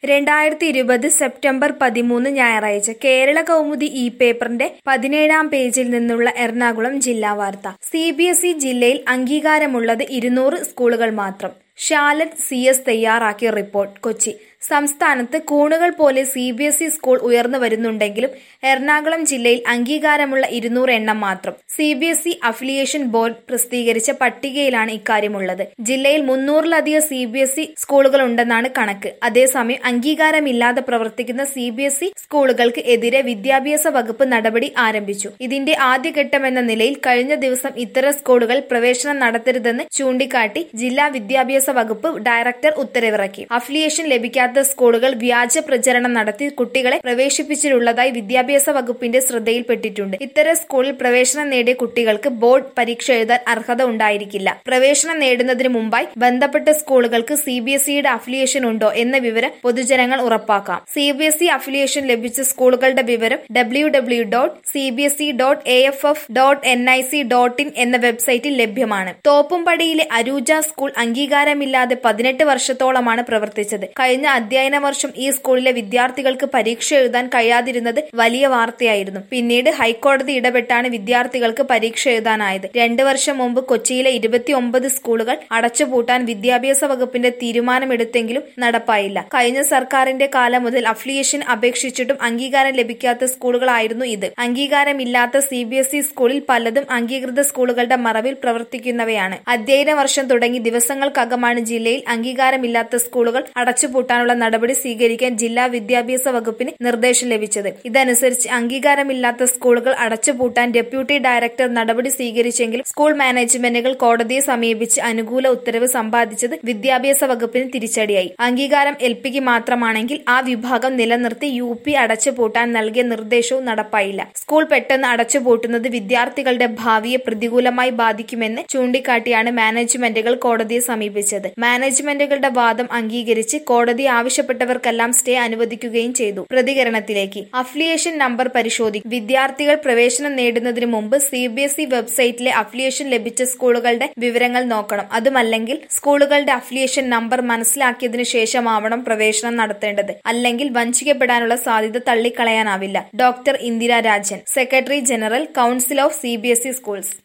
രണ്ടായിരത്തി ഇരുപത് സെപ്റ്റംബർ പതിമൂന്ന് ഞായറാഴ്ച കേരള കൗമുദി ഈ പേപ്പറിന്റെ പതിനേഴാം പേജിൽ നിന്നുള്ള എറണാകുളം ജില്ലാ വാർത്ത സി ബി എസ് ഇ ജില്ലയിൽ അംഗീകാരമുള്ളത് ഇരുന്നൂറ് സ്കൂളുകൾ മാത്രം ഷാലറ്റ് സി എസ് തയ്യാറാക്കിയ റിപ്പോർട്ട് കൊച്ചി സംസ്ഥാനത്ത് കൂണുകൾ പോലെ C B S E school ഉയർന്നു വരുന്നുണ്ടെങ്കിലും എറണാകുളം ജില്ലയിൽ അംഗീകാരമുള്ള ഇരുന്നൂറ് എണ്ണം മാത്രം C B S E affiliation board പ്രസിദ്ധീകരിച്ച പട്ടികയിലാണ് ഇക്കാര്യമുള്ളത് ജില്ലയിൽ മുന്നൂറിലധികം സി ബി എസ് ഇ സ്കൂളുകൾ ഉണ്ടെന്നാണ് കണക്ക് അതേസമയം അംഗീകാരമില്ലാതെ പ്രവർത്തിക്കുന്ന സി ബി എസ് ഇ സ്കൂളുകൾക്ക് എതിരെ വിദ്യാഭ്യാസ വകുപ്പ് നടപടി ആരംഭിച്ചു ഇതിന്റെ ആദ്യഘട്ടമെന്ന നിലയിൽ കഴിഞ്ഞ ദിവസം ഇത്തരം സ്കൂളുകൾ പ്രവേശനം നടത്തരുതെന്ന് ചൂണ്ടിക്കാട്ടി ജില്ലാ വിദ്യാഭ്യാസ വകുപ്പ് ഡയറക്ടർ ഉത്തരവിറക്കി അഫിലിയേഷൻ ലഭിക്കാത്ത സ്കൂളുകൾ വ്യാജ പ്രചരണം നടത്തി കുട്ടികളെ പ്രവേശിപ്പിച്ചിട്ടുള്ളതായി വിദ്യാഭ്യാസ വകുപ്പിന്റെ ശ്രദ്ധയിൽപ്പെട്ടിട്ടുണ്ട് ഇത്തരം സ്കൂളിൽ പ്രവേശനം നേടിയ കുട്ടികൾക്ക് ബോർഡ് പരീക്ഷ എഴുതാൻ അർഹത ഉണ്ടായിരിക്കില്ല പ്രവേശനം നേടുന്നതിന് മുമ്പായി ബന്ധപ്പെട്ട സ്കൂളുകൾക്ക് സി ബി എസ് ഇയുടെ അഫിലിയേഷൻ ഉണ്ടോ എന്ന വിവരം പൊതുജനങ്ങൾ ഉറപ്പാക്കാം C B S E affiliation ലഭിച്ച സ്കൂളുകളുടെ വിവരം W W dot C B S E dot A F F dot N I C dot in എന്ന വെബ്സൈറ്റിൽ ലഭ്യമാണ് തോപ്പുംപടിയിലെ അരൂജ സ്കൂൾ അംഗീകാരമില്ലാതെ പതിനെട്ട് വർഷത്തോളമാണ് പ്രവർത്തിച്ചത് കഴിഞ്ഞ അധ്യയന വർഷം ഈ സ്കൂളിലെ വിദ്യാർത്ഥികൾക്ക് പരീക്ഷ എഴുതാൻ കഴിയാതിരുന്നത് വലിയ വാർത്തയായിരുന്നു പിന്നീട് ഹൈക്കോടതി ഇടപെട്ടാണ് വിദ്യാർത്ഥികൾക്ക് പരീക്ഷ എഴുതാനായത് രണ്ടു വർഷം മുമ്പ് കൊച്ചിയിലെ ഇരുപത്തിയൊമ്പത് സ്കൂളുകൾ അടച്ചുപൂട്ടാൻ വിദ്യാഭ്യാസ വകുപ്പിന്റെ തീരുമാനമെടുത്തെങ്കിലും നടപ്പായില്ല കഴിഞ്ഞ സർക്കാരിന്റെ കാലം മുതൽ അഫിലിയേഷൻ അപേക്ഷിച്ചിട്ടും അംഗീകാരം ലഭിക്കാത്ത സ്കൂളുകളായിരുന്നു ഇത് അംഗീകാരമില്ലാത്ത സി ബി എസ് ഇ സ്കൂളിൽ പലതും അംഗീകൃത സ്കൂളുകളുടെ മറവിൽ പ്രവർത്തിക്കുന്നവയാണ് അധ്യയന വർഷം തുടങ്ങി ദിവസങ്ങൾക്കകമാണ് ജില്ലയിൽ അംഗീകാരമില്ലാത്ത സ്കൂളുകൾ അടച്ചുപൂട്ടാനുള്ള നടപടി സ്വീകരിക്കാൻ ജില്ലാ വിദ്യാഭ്യാസ വകുപ്പിന് നിർദ്ദേശം ലഭിച്ചത് ഇതനുസരിച്ച് അംഗീകാരമില്ലാത്ത സ്കൂളുകൾ അടച്ചുപൂട്ടാൻ ഡെപ്യൂട്ടി ഡയറക്ടർ നടപടി സ്വീകരിച്ചെങ്കിലും സ്കൂൾ മാനേജ്മെന്റുകൾ കോടതിയെ സമീപിച്ച് അനുകൂല ഉത്തരവ് സമ്പാദിച്ചത് വിദ്യാഭ്യാസ വകുപ്പിന് തിരിച്ചടിയായി അംഗീകാരം എൽ പിക്ക് മാത്രമാണെങ്കിൽ ആ വിഭാഗം നിലനിർത്തി യു പി അടച്ചുപൂട്ടാൻ നൽകിയ നിർദ്ദേശവും നടപ്പായില്ല സ്കൂൾ പെട്ടെന്ന് അടച്ചുപൂട്ടുന്നത് വിദ്യാർത്ഥികളുടെ ഭാവിയെ പ്രതികൂലമായി ബാധിക്കുമെന്ന് ചൂണ്ടിക്കാട്ടിയാണ് മാനേജ്മെന്റുകൾ കോടതിയെ സമീപിച്ചത് മാനേജ്മെന്റുകളുടെ വാദം അംഗീകരിച്ച് കോടതി ആവശ്യപ്പെട്ടവർക്കെല്ലാം സ്റ്റേ അനുവദിക്കുകയും ചെയ്തു പ്രതികരണത്തിലേക്ക് അഫിലിയേഷൻ നമ്പർ പരിശോധിക്കും വിദ്യാർത്ഥികൾ പ്രവേശനം നേടുന്നതിന് മുമ്പ് സി ബി എസ് ഇ വെബ്സൈറ്റിലെ അഫിലിയേഷൻ ലഭിച്ച സ്കൂളുകളുടെ വിവരങ്ങൾ നോക്കണം അതുമല്ലെങ്കിൽ സ്കൂളുകളുടെ അഫിലിയേഷൻ നമ്പർ മനസ്സിലാക്കിയതിനു ശേഷമാവണം പ്രവേശനം നടത്തേണ്ടത് അല്ലെങ്കിൽ വഞ്ചിക്കപ്പെടാനുള്ള സാധ്യത തള്ളിക്കളയാനാവില്ല doctor Indira Rajan secretary general council of C B S E schools